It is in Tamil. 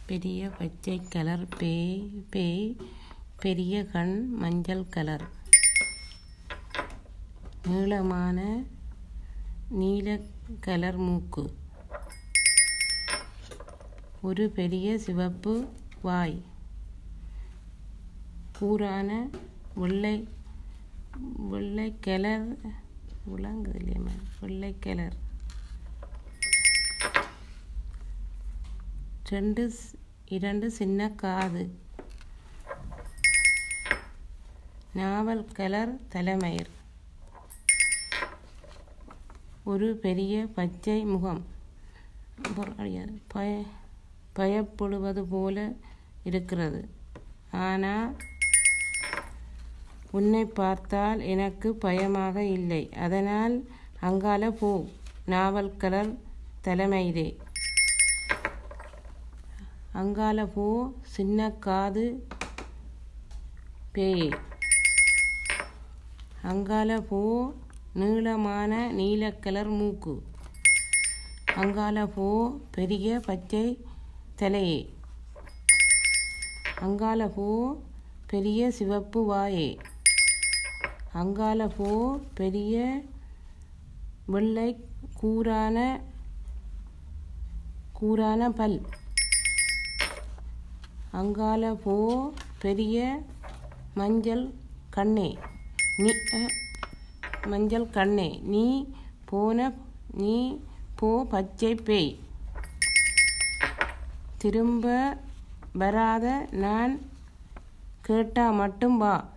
பெரிய பச்சை கலர் பேய் பேய் பெரிய கண் மஞ்சள் கலர் நீளமான நீல கலர் மூக்கு ஒரு பெரிய சிவப்பு வாய் கூரான வெள்ளை வெள்ளை கலர் விளங்குது இல்லையம்மா வெள்ளை கலர் ரெண்டு ஸ்- இரண்டு சின்ன காது நாவல் கலர் தலைமயிர் ஒரு பெரிய பச்சை முகம் அப்புறம் அடியாது. பய பயப்படுவது போல இருக்கிறது ஆனால் உன்னை பார்த்தால் எனக்கு பயமாக இல்லை அதனால் அங்கால போ நாவல் கலர் தலைமயிரே அங்கால போ சின்ன காது பேயே அங்கால போ நீளமான நீல கலர் மூக்கு அங்கால போ பெரிய பச்சை தலையே அங்கால போ பெரிய சிவப்பு வாயே அங்கால போ பெரிய வெள்ளை கூரான கூரான பல் அங்கால போ பெரிய மஞ்சள் கண்ணே நீ அ, மஞ்சள் கண்ணே நீ போன நீ போ பச்சை பேய் திரும்ப வராத நான் கேட்டா மட்டும் வா